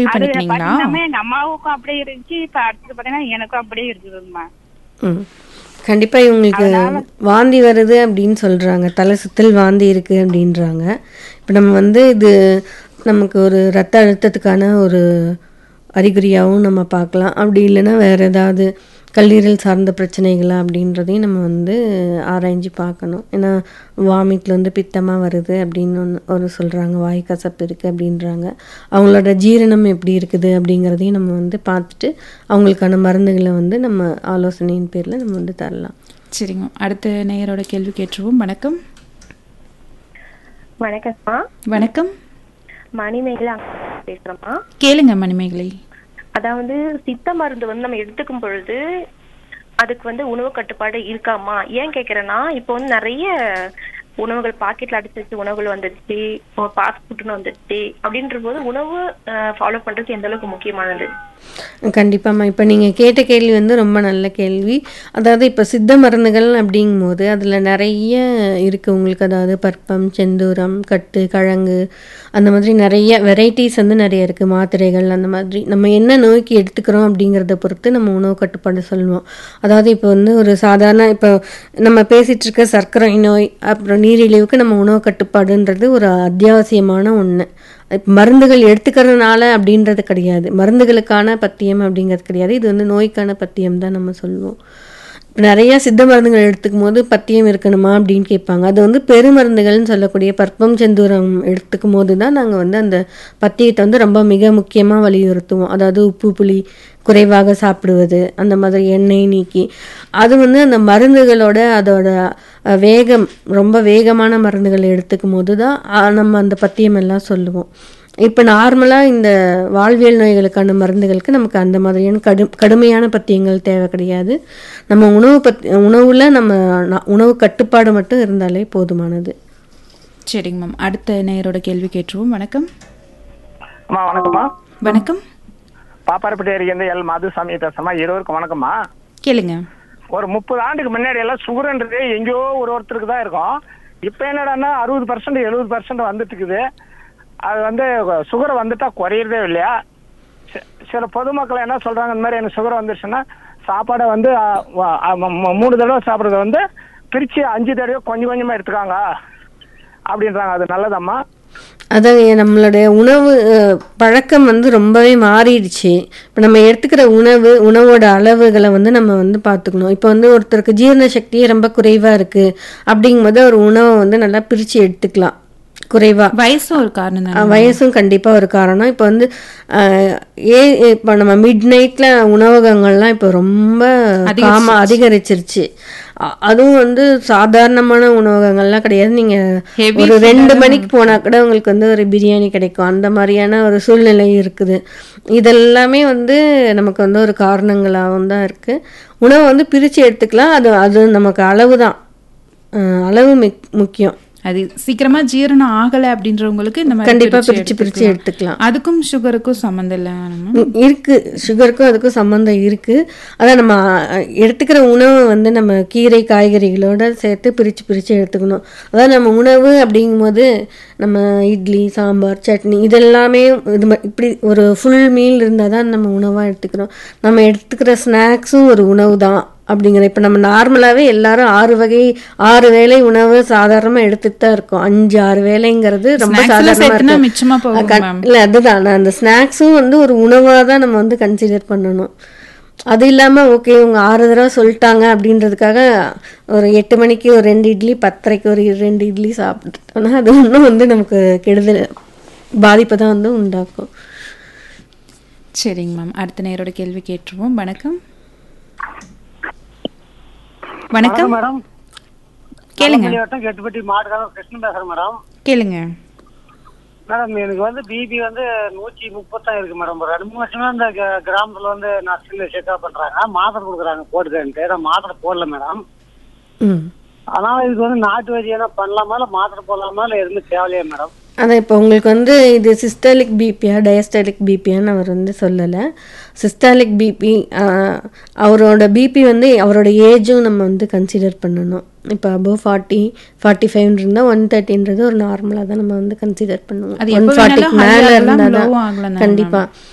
முடிவு அது பண்ணிட்டீங்களா பாத்தீங்கன்னா எங்க அம்மாவுக்கும் அப்படியே இருந்துச்சு இப்ப அடுத்தது பாத்தீங்கன்னா எனக்கும் அப்படியே இருக்குதுங்கம்மா ம் கண்டிப்பாக இவங்களுக்கு வாந்தி வருது அப்படின்னு சொல்கிறாங்க தலை சுத்தல் வாந்தி இருக்குது அப்படின்றாங்க இப்போ நம்ம வந்து இது நமக்கு ஒரு ரத்த அழுத்தத்துக்கான ஒரு அறிகுறியாகவும் நம்ம பார்க்கலாம் அப்படி இல்லைன்னா வேறு ஏதாவது கல்லீரல் சார்ந்த பிரச்சனைகளா அப்படின்றதையும் நம்ம வந்து ஆராய்ஞ்சு பார்க்கணும் ஏன்னா வாமிட்டில் வந்து பித்தமாக வருது அப்படின்னு ஒன்று ஒரு சொல்கிறாங்க வாய் கசப்பு இருக்குது அப்படின்றாங்க அவங்களோட ஜீரணம் எப்படி இருக்குது அப்படிங்கிறதையும் நம்ம வந்து பார்த்துட்டு அவங்களுக்கான மருந்துகளை வந்து நம்ம ஆலோசனையின் பேரில் நம்ம வந்து தரலாம் சரிங்க அடுத்த நேயரோட கேள்வி கேட்டுருவோம் வணக்கம் வணக்கம்மா வணக்கம் மணிமேகலை பேசுறேம்மா கேளுங்க மணிமேகலை அதாவது சித்த மருந்து வந்து நம்ம எடுத்துக்கும் பொழுது அதுக்கு வந்து உணவு கட்டுப்பாடு இருக்காமா ஏன் கேக்குறேன்னா இப்போ வந்து நிறைய உணவுகள் பாக்கெட்ல அடிச்சு வச்ச உணவுகள் வந்துடுச்சு ஃபாஸ்ட் ஃபுட்னு வந்துடுச்சு அப்படின்ற போது உணவு ஃபாலோ பண்றது எந்த அளவுக்கு முக்கியமானது கண்டிப்பாம்மா இப்போ நீங்கள் கேட்ட கேள்வி வந்து ரொம்ப நல்ல கேள்வி அதாவது இப்போ சித்த மருந்துகள் அப்படிங்கும்போது அதில் நிறைய இருக்குது உங்களுக்கு அதாவது பற்பம் செந்தூரம் கட்டு கிழங்கு அந்த மாதிரி நிறைய வெரைட்டிஸ் வந்து நிறைய இருக்குது மாத்திரைகள் அந்த மாதிரி நம்ம என்ன நோய்க்கு எடுத்துக்கிறோம் அப்படிங்கிறத பொறுத்து நம்ம உணவு கட்டுப்பாடு சொல்லுவோம் அதாவது இப்போ வந்து ஒரு சாதாரண இப்போ நம்ம பேசிகிட்டு இருக்க சர்க்கரை நோய் அப்புறம் நீரிழிவுக்கு நம்ம உணவு கட்டுப்பாடுன்றது ஒரு அத்தியாவசியமான ஒன்று இப்ப மருந்துகள் எடுத்துக்கிறதுனால அப்படின்றது கிடையாது மருந்துகளுக்கான பத்தியம் அப்படிங்கிறது கிடையாது இது வந்து நோய்க்கான பத்தியம் தான் நம்ம சொல்லுவோம் இப்ப நிறைய சித்த மருந்துகள் எடுத்துக்கும் போது பத்தியம் இருக்கணுமா அப்படின்னு கேட்பாங்க அது வந்து பெருமருந்துகள்னு சொல்லக்கூடிய பற்பம் செந்தூரம் எடுத்துக்கும் போது தான் நாங்கள் வந்து அந்த பத்தியத்தை வந்து ரொம்ப மிக முக்கியமாக வலியுறுத்துவோம் அதாவது உப்பு புளி குறைவாக சாப்பிடுவது அந்த மாதிரி எண்ணெய் நீக்கி அது வந்து அந்த மருந்துகளோட அதோட அஹ், வேகம் ரொம்ப வேகமான மருந்துகளை எடுத்துக்கும் போது தான் அஹ், நம்ம அந்த பத்தியம் எல்லாம் சொல்லுவோம் இப்போ நார்மலாக இந்த வாழ்வியல் நோய்களுக்கான மருந்துகளுக்கு நமக்கு அந்த மாதிரியான கடு கடுமையான பத்தியங்கள் தேவை கிடையாது நம்ம உணவு பத் உணவில் நம்ம ந- உணவு கட்டுப்பாடு மட்டும் இருந்தாலே போதுமானது சரிங்க மேம் அடுத்த நேயரோட கேள்வி கேட்டுருவோம் வணக்கம் அம்மா வணக்கம்மா வணக்கம் பாப்பாரப்பட்டி அருகே எல் மாதுசாமி பேசுறமா இருவருக்கும் வணக்கம்மா கேளுங்க ஒரு முப்பது ஆண்டுக்கு முன்னாடி எல்லாம் சுகர்ன்றது எங்கேயோ ஒரு ஒருத்தருக்கு தான் இருக்கும் இப்போ என்னடான்னா அறுபது பர்சன்ட் எழுபது பர்சன்ட் வந்துட்டு இருக்குது அது வந்து சுகர் வந்துட்டா குறையிறதே இல்லையா சி- சில பொதுமக்கள் என்ன சொல்றாங்க இந்த மாதிரி எனக்கு சுகர் வந்துருச்சுன்னா சாப்பாடை வந்து ஆ, வ- ஆ, ம- ம- மூணு தடவை சாப்பிட்றத வந்து பிரிச்சு அஞ்சு தடவை கொஞ்சம் கொஞ்சமா எடுத்துக்காங்க அப்படின்றாங்க அது நல்லதம்மா அதான் நம்மளுடைய உணவு அஹ், பழக்கம் வந்து ரொம்பவே மாறிடுச்சு இப்போ நம்ம எடுத்துக்கிற உணவு உணவோட அளவுகளை வந்து நம்ம வந்து பார்த்துக்கணும் இப்போ வந்து ஒருத்தருக்கு ஜீரண சக்தியே ரொம்ப குறைவாக இருக்குது அப்படிங்கும்போது ஒரு உணவை வந்து நல்லா பிரித்து எடுத்துக்கலாம் குறைவா வயசும் ஒரு காரணம் அஹ், தான் வயசும் கண்டிப்பாக ஒரு காரணம் இப்போ வந்து அஹ், ஏ இப்போ நம்ம மிட் நைட்டில் உணவகங்கள்லாம் இப்போ ரொம்ப காம அதிகரிச்சிருச்சு அ- அதுவும் வந்து சாதாரணமான உணவகங்கள்லாம் கிடையாது நீங்கள் Heavy ஒரு ரெண்டு மணிக்கு போனால் கூட உங்களுக்கு வந்து ஒரு பிரியாணி கிடைக்கும் அந்த மாதிரியான ஒரு சூழ்நிலை இருக்குது இதெல்லாமே வந்து நமக்கு வந்து ஒரு காரணங்களாகவும் தான் இருக்குது உணவை வந்து பிரித்து எடுத்துக்கலாம் அது அது நமக்கு அளவு தான் அஹ், அளவு மிக் முக்கியம் அது சீக்கிரமா ஜீரணம் ஆகல அப்படின்றவங்களுக்கு இந்த மாதிரி கண்டிப்பா பிரிச்சு பிரிச்சு பிரிச்சு எடுத்துக்கலாம். அதுக்கும் சுகருக்கும் சம்மந்தம் இல்லை மேம் ம், இருக்கு சுகருக்கும் அதுக்கும் சம்மந்தம் இருக்கு அதான் நம்ம அஹ், எடுத்துக்கிற உணவு வந்து நம்ம கீரை காய்கறிகளோட சேர்த்து பிரித்து பிரித்து எடுத்துக்கணும் அதாவது நம்ம உணவு அப்படிங்கும்போது நம்ம இட்லி சாம்பார் சட்னி இதெல்லாமே இது ம- இப்படி ஒரு ஃபுல் மீல் இருந்தால் தான் நம்ம உணவாக எடுத்துக்கிறோம் நம்ம எடுத்துக்கிற ஸ்நாக்ஸும் ஒரு உணவு தான் அப்படிங்கிற இப்போ நம்ம நார்மலாகவே எல்லாரும் ஆறு வகை ஆறு வேளை உணவு சாதாரணமாக எடுத்துட்டு தான் இருக்கோம் அஞ்சு ஆறு வேளைங்கிறது ரொம்ப Snacks எல்லாம் சாதாரணமாக சேர்த்துனா இருக்கு மிச்சமா போகும் அஹ் கண்- ma'am. இல்லை அதுதான் நான் அந்த ஸ்நாக்ஸும் வந்து ஒரு உணவாக தான் நம்ம வந்து கன்சிடர் பண்ணணும் அது இல்லாமல் ஓகே இவங்க ஆறு தடவை சொல்லிட்டாங்க அப்படின்றதுக்காக ஒரு எட்டு மணிக்கு ஒரு ரெண்டு இட்லி பத்தரைக்கு ஒரு ரெண்டு இட்லி சாப்பிட்டுட்டோம்னா அது இன்னும் வந்து நமக்கு கெடுதல் பாதிப்பை தான் வந்து உண்டாக்கும் சரிங்க மேம் அடுத்த நேரோட கேள்வி கேட்டுருவோம் வணக்கம் வணக்கம் மேடம் கேளுங்க வட்டம் கெட்டுப்பட்டி மாட்டுக்காரர் கிருஷ்ணன் பேசுறேன் மேடம் கேளுங்க மேடம் எனக்கு வந்து பிபி வந்து நூற்றி முப்பத்தான் இருக்கு மேடம் ஒரு ரெண்டு மூணு வருஷமா இந்த க- கிராமத்துல வந்து நர்ஸில் செக்அப் பண்றாங்க மாத்திரை கொடுக்குறாங்க போட்டுக்கன்ட்டு நான் மாத்திரை போடல மேடம் ம் அதனால இதுக்கு வந்து நாட்டு வைத்தியம் பண்ணலாமா இல்லை மாத்திரை போடலாமா இல்லை எதுவுமே தேவையா மேடம் அதான் இப்போ உங்களுக்கு வந்து இது சிஸ்டாலிக் பிபியா டயஸ்டாலிக் பிபியான்னு அவர் வந்து சொல்லலை சிஸ்டாலிக் பிபி அவரோட பிபி வந்து அவரோட ஏஜும் நம்ம வந்து கன்சிடர் பண்ணணும் இப்போ அபவ் ஃபார்ட்டி ஃபார்ட்டி ஃபைவ் இருந்தால் ஒன் தேர்ட்டின்றது ஒரு நார்மலாக தான் நம்ம வந்து கன்சிடர் பண்ணுவோம் அது ஒன் எப்போ ஃபார்ட்டிக்கு வேணாலும் high மேலே ஆகலாம், இருந்தால் low ஆகலாம் தான் தானே கண்டிப்பாக